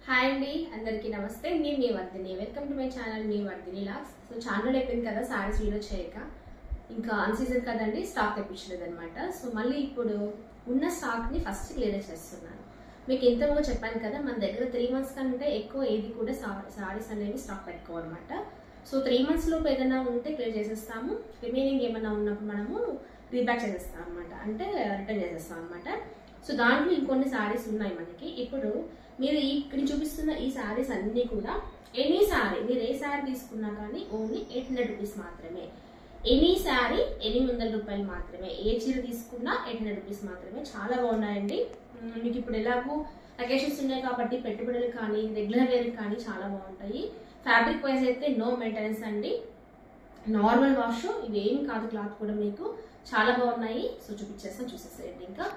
Hi అండి అందరికీ నమస్తే నేను మీ Vardhini welcome to my channel మీ వర్ధిని లాక్స్ సో ఛానల్ అయిపోయింది కదా సారీస్ వీడియో చేయక ఇంకా అన్ సీజన్ కదండి స్టాక్ తెప్పించలేదు అనమాట సో మళ్ళీ ఇప్పుడు ఉన్న స్టాక్ని ఫస్ట్ క్లియర్ చేస్తున్నాను మీకు ఇంతకుముందు చెప్పాను కదా మన దగ్గర త్రీ మంత్స్ కంటే ఎక్కువ ఏది కూడా సారీస్ అనేవి స్టాక్ పెట్టుకోవాలన్నమాట సో త్రీ మంత్స్ లోపు ఏదైనా ఉంటే క్లియర్ చేసేస్తాము రిమైనింగ్ ఏమైనా ఉన్నప్పుడు మనము రీబ్యాక్ చేసేస్తాం అనమాట అంటే రిటర్న్ చేసేస్తాం అనమాట సో దాంట్లో ఇంకొన్ని శారీస్ ఉన్నాయి మనకి ఇప్పుడు మీరు ఈ ఇక్కడ చూపిస్తున్న ఈ శారీస్ అన్నీ కూడా ఎనీ శారీ మీరు ఏ శారీ తీసుకున్నా కానీ ఓన్లీ ఎయిట్ హండ్రెడ్ రూపీస్ మాత్రమే ఎనీ శారీ ఎనిమిది వందల రూపాయలు మాత్రమే ఏ చీర తీసుకున్నా ఎయిట్ హండ్రెడ్ రూపీస్ మాత్రమే చాలా బాగున్నాయండి మ్మ్, మీకు ఇప్పుడు ఎలాగో అకేషన్స్ ఉన్నాయి కాబట్టి పెట్టుబడులు కానీ రెగ్యులర్ వేర్ కానీ చాలా బాగుంటాయి ఫ్యాబ్రిక్ వైజ్ అయితే నో మెయింటెనెన్స్ అండి నార్మల్ వాష్ ఇవి ఏం కాదు క్లాత్ కూడా మీకు చాలా బాగున్నాయి సో చూపించేస్తాను చూసేసేయండి ఇంకా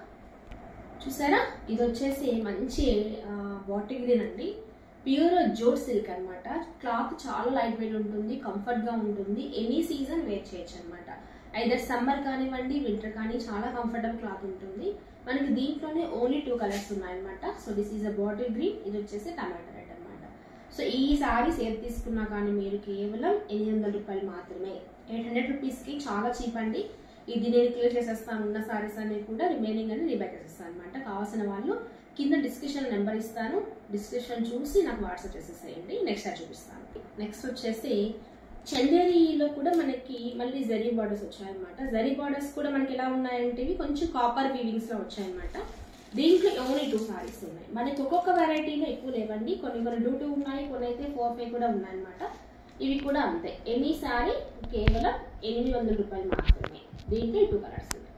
చూసారా ఇది వచ్చేసి మంచి బాటిల్ గ్రీన్ అండి ప్యూర్ జోడ్ సిల్క్ అన్నమాట క్లాత్ చాలా లైట్ వెయిట్ ఉంటుంది కంఫర్ట్ గా ఉంటుంది ఎనీ సీజన్ వేర్ చేయొచ్చు అనమాట ఐదర్ సమ్మర్ కానివ్వండి వింటర్ కానీ చాలా కంఫర్టబుల్ క్లాత్ ఉంటుంది మనకి దీంట్లోనే ఓన్లీ టూ కలర్స్ ఉన్నాయన్నమాట so this is a bottle green ఇది వచ్చేసి టమాటా రెడ్ అనమాట సో ఈ సారీస్ ఏది తీసుకున్నా కానీ మీరు కేవలం ఎనిమిది వందల రూపాయలు మాత్రమే ఎయిట్ హండ్రెడ్ రూపీస్కి చాలా చీప్ అండి ఇది నేను క్లియర్ చేసేస్తాను ఉన్న సారీస్ అన్ని కూడా రిమైనింగ్ అని రీబ్యాక్ చేసేస్తాను అనమాట కావాల్సిన వాళ్ళు కింద డిస్క్రిప్షన్ నెంబర్ ఇస్తాను డిస్క్రిప్షన్ చూసి నాకు వాట్సాప్ చేసేసేయండి నెక్స్ట్ అది చూపిస్తాను నెక్స్ట్ వచ్చేసి చందేరిలో కూడా మనకి మళ్ళీ జరీ బార్డర్స్ వచ్చాయన్నమాట జరీ బార్డర్స్ కూడా మనకి ఎలా ఉన్నాయంటే ఇవి కొంచెం కాపర్ వీవింగ్స్ లో వచ్చాయన్నమాట దీంట్లో ఓన్లీ టూ సారీస్ ఉన్నాయి మనకి ఒక్కొక్క వెరైటీలో ఎక్కువ లేవండి కొన్ని కొన్ని టూ టూ ఉన్నాయి కొన్ని అయితే ఫోర్ ఫైవ్ కూడా ఉన్నాయన్నమాట ఇవి కూడా అంతే ఎనీ సారీ కేవలం ఎనిమిది వందల రూపాయలు మాత్రమే దీంట్లో టూ కలర్స్ ఉన్నాయి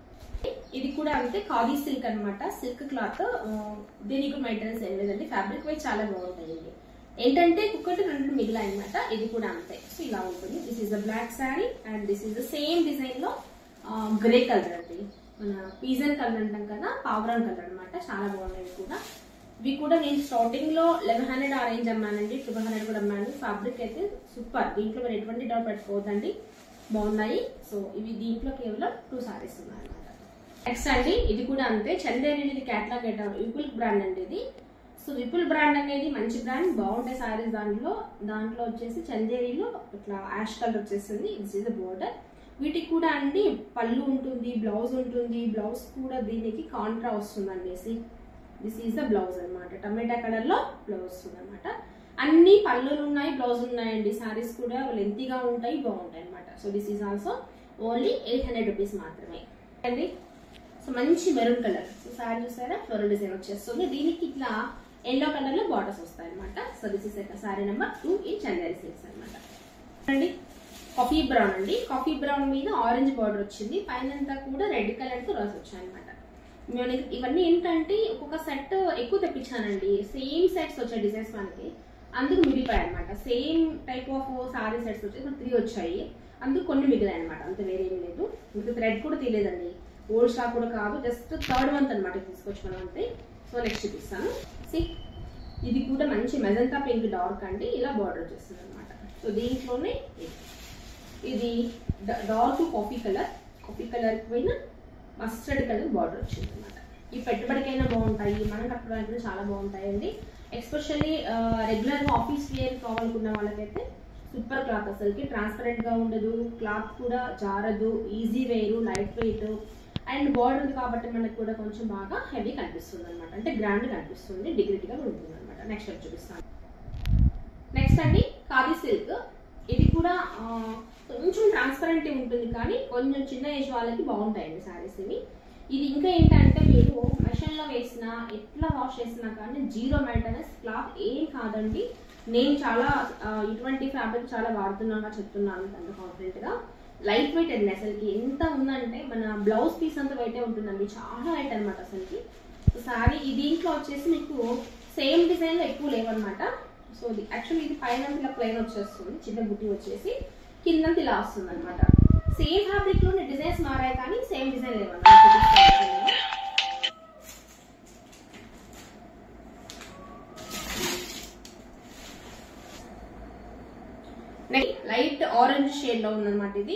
ఇది కూడా అంతే ఖాదీ సిల్క్ అన్నమాట సిల్క్ క్లాత్ దీనికి మెయింటెనెన్స్ ఏం లేదండి ఫ్యాబ్రిక్ వైజ్ చాలా బాగుంటాయండి ఏంటంటే ఒక్కటి రెండు మిగిలాయి అనమాట ఇది కూడా అంతే సో ఇలా ఉంటుంది this is the black sari and this is the same design లో గ్రే కలర్ అండి మన పీజన్ కలర్ అంటాం కదా పావురాన్ కలర్ అన్నమాట చాలా బాగున్నాయి ఇవి కూడా ఇవి కూడా నేను స్టార్టింగ్ లో లెవెన్ హండ్రెడ్ ఆరేంజ్ అమ్మానండి ట్వెల్వ్ హండ్రెడ్ కూడా అమ్మాను ఫ్యాబ్రిక్ అయితే సూపర్ దీంట్లో మీరు ఎటువంటి డౌట్ పెట్టుకోవద్దండి బాగున్నాయి సో ఇవి దీంట్లో కేవలం టూ సారీస్ ఉన్నాయి అనమాట నెక్స్ట్ అండి ఇది కూడా అంతే చందేరి ఇది క్యాట్లాగ్ ఐటమ్ విపుల్ బ్రాండ్ అండి ఇది సో విపుల్ బ్రాండ్ అనేది మంచి బ్రాండ్ బాగుంటాయి సారీస్ దాంట్లో దాంట్లో వచ్చేసి చందేరిలో ఇట్లా యాష్ కలర్ వచ్చేస్తుంది దిస్ ఇస్ ద బోర్డర్ వీటికి కూడా అండి పళ్ళు ఉంటుంది బ్లౌజ్ ఉంటుంది బ్లౌజ్ కూడా దీనికి కాంట్రా వస్తుందండి దిస్ ఈజ్ ద బ్లౌజ్ అనమాట టమాటా కలర్ లో బ్లౌజ్ వస్తుంది అనమాట అన్ని పళ్ళులు ఉన్నాయి బ్లౌజ్ ఉన్నాయండి సారీస్ కూడా లెంతీగా ఉంటాయి బాగుంటాయి అనమాట so this is also only eight hundred rupees మాత్రమే అండి సో మంచి మెరూన్ కలర్ సో సారీ చూసారా ఫ్లోరల్ డిజైన్ వచ్చేస్తుంది దీనికి ఇట్లా ఎల్లో కలర్ లో బార్డర్స్ వస్తాయి అనమాట so this is sari number two in Chanderi silks అనమాట అండి కాఫీ బ్రౌన్ అండి కాఫీ బ్రౌన్ మీద ఆరెంజ్ బార్డర్ వచ్చింది పైన అంతా కూడా రెడ్ కలర్ తో రాసి వచ్చాయి అనమాట మనకి ఇవన్నీ ఏంటంటే ఒక్కొక్క సెట్ ఎక్కువ తెప్పించానండి సేమ్ సెట్స్ వచ్చాయి డిజైన్స్ మనకి అందుకు మిగిలిపోయాయి అనమాట same type of sari sets వచ్చాయి ఇప్పుడు త్రీ వచ్చాయి అందుకు కొన్ని మిగిలాయి అనమాట అంత వేరే ఏం లేదు మీకు థ్రెడ్ కూడా తీయలేదండి ఓల్డ్ స్టాక్ కూడా కాదు జస్ట్ థర్డ్ మంత్ అనమాట తీసుకొచ్చి మనం అంతే సో నెక్స్ట్ చూపిస్తాను సి ఇది కూడా మంచి మెజంతా పింక్ డార్క్ అండి ఇలా బార్డర్ వచ్చేస్తుంది అనమాట సో దీంట్లోనే ఇది. ఇది dark coffee colour coffee colour పైన మస్టర్డ్ కలర్ బార్డర్ వచ్చింది అనమాట ఈ పెట్టుబడికైనా బాగుంటాయి మనం కట్టడానికి కూడా చాలా బాగుంటాయండి ఎస్పెషల్లీ రెగ్యులర్ గా ఆఫీస్ వేర్ కావాలనుకున్న వాళ్ళకైతే సూపర్ క్లాత్ అసలుకి ట్రాన్స్పరెంట్ గా ఉండదు క్లాత్ కూడా జారదు easy wear light weight and border ఉంది కాబట్టి మనకు కూడా కొంచెం బాగా హెవీ కనిపిస్తుంది అనమాట అంటే గ్రాండ్ కనిపిస్తుంది డిగ్రిటీగా ఉంటుంది అనమాట నెక్స్ట్ స్టెప్ చూపిస్తాను నెక్స్ట్ అండి ఖాదీ సిల్క్ ఇది కూడా ఆ, కొంచెం ట్రాన్స్పరెంట్ ఉంటుంది కానీ కొంచెం చిన్న ఏజ్ వాళ్ళకి బాగుంటాయండి సారీస్ ఇవి ఇది ఇంకా ఏంటంటే మీరు మెషిన్ లో వేసినా ఎట్లా వాష్ చేసినా కానీ జీరో మెయింటెనెన్స్ క్లాత్ ఏం కాదండి నేను చాలా ఆ, ఇటువంటి ఫ్యాబ్రిక్ చాలా వాడుతున్నాగా చెప్తున్నాను అంత కాన్ఫిడెంట్ గా లైట్ వెయిట్ అండి అసలుకి ఎంత ఉందంటే మన బ్లౌజ్ పీస్ అంత వెయిటే ఉంటుందండి చాలా లైట్ అనమాట అసలుకి సారీ ఈ దీంట్లో వచ్చేసి మీకు సేమ్ డిజైన్ లో ఎక్కువ లేవన్నమాట సో ఇది యాక్చువల్లీ ఇది పైన ఇలా ప్లెయిన్ వచ్చేస్తుంది చిన్న బుట్టి వచ్చేసి కింద ఇలా వస్తుంది అనమాట సేమ్ ఫ్యాబ్రిక్ లోనే డిజైన్స్ మారాయి కానీ సేమ్ డిజైన్ లేవన్నమాట నెక్స్ట్ లైట్ ఆరెంజ్ షేడ్ లో ఉందన్నమాట ఇది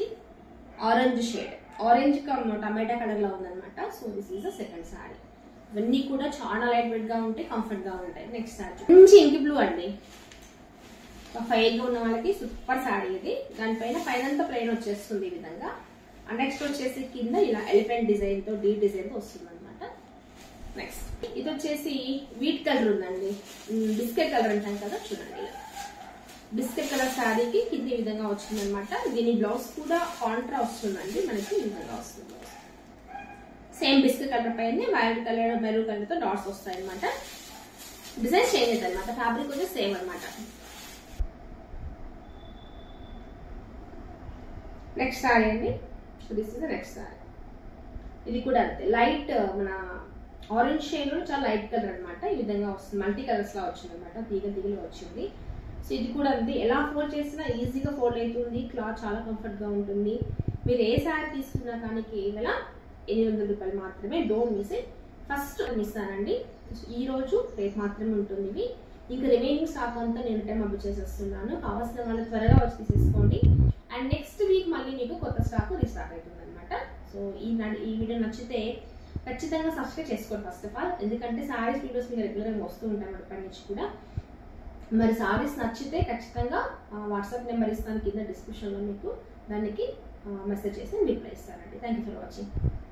ఆరెంజ్ షేడ్ ఆరెంజ్ కమ్ టమాటా కలర్ లో ఉందన్నమాట so this is the second sari ఇవన్నీ కూడా చాలా లైట్ వెయిట్ గా ఉంటాయి కంఫర్ట్ గా ఉంటాయి నెక్స్ట్ సారీ మంచి ఇంకి బ్లూ అండి ఫైల్ గా ఉన్న వాళ్ళకి సూపర్ సారీ ఇది దానిపైన పైనంతా ప్లెయిన్ వచ్చేస్తుంది ఈ విధంగా నెక్స్ట్ వచ్చేసి కింద ఇలా ఎలిఫెంట్ డిజైన్ తో డీ డిజైన్ తో వస్తుంది అనమాట నెక్స్ట్ ఇది వచ్చేసి వీట్ కలర్ ఉందండి బిస్కెట్ కలర్ అంటాం కదా చూడండి ఇలా బిస్కెట్ కలర్ శారీకి కింద ఈ విధంగా వచ్చింది అనమాట దీని బ్లౌజ్ కూడా కాంట్రా వస్తుందండి మనకి ఈ విధంగా వస్తుంది సేమ్ బిస్కెట్ కలర్ పైన వైలెట్ కలర్ మెరూన్ కలర్ తో డాట్స్ వస్తాయి అనమాట డిజైన్ చేంజ్ అవుతుంది అనమాట ఫ్యాబ్రిక్ వచ్చి సేమ్ అనమాట నెక్స్ట్ సారీ అండి so this is next sari ఇది కూడా అంతే లైట్ మన ఆరెంజ్ షేడ్ లో చాలా లైట్ కలర్ అన్నమాట ఈ విధంగా వస్తుంది మల్టీ కలర్స్ లా వచ్చింది అనమాట తీగ తీగలు వచ్చింది సో ఇది కూడా అంతే ఎలా ఫోల్డ్ చేసినా ఈజీగా ఫోల్డ్ అవుతుంది క్లాత్ చాలా కంఫర్ట్ గా ఉంటుంది మీరు ఏ శారీ తీసుకున్నా కానీ కేవలం ఎనిమిది వందల రూపాయలు మాత్రమే డోంట్ మిస్ ఇట్ ఫస్ట్ ఇస్తానండి ఈ రోజు రేట్ మాత్రమే ఉంటుంది ఇది ఇంకా రిమైనింగ్ స్టాక్ అంతా నేను టైం అప్పు చేసేస్తున్నాను కావాల్సిన వాళ్ళు త్వరగా వచ్చి తీసేసుకోండి అండ్ నెక్స్ట్ వీక్ మళ్ళీ మీకు కొత్త స్టాక్ రీస్టాక్ అవుతుంది అనమాట సో ఈ న- ఈ వీడియో నచ్చితే ఖచ్చితంగా సబ్స్క్రైబ్ చేసుకోండి ఫస్ట్ ఆఫ్ ఆల్ ఎందుకంటే సారీస్ వీడియోస్ మీకు రెగ్యులర్గా వస్తూ ఉంటాయి ఎప్పటి నుంచి కూడా మరి సారీస్ నచ్చితే ఖచ్చితంగా వాట్సాప్ నెంబర్ ఇస్తాను కింద డిస్క్రిప్షన్లో మీకు దానికి మెసేజ్ చేసి రిప్లై ఇస్తానండి థ్యాంక్ యూ ఫర్ వాచింగ్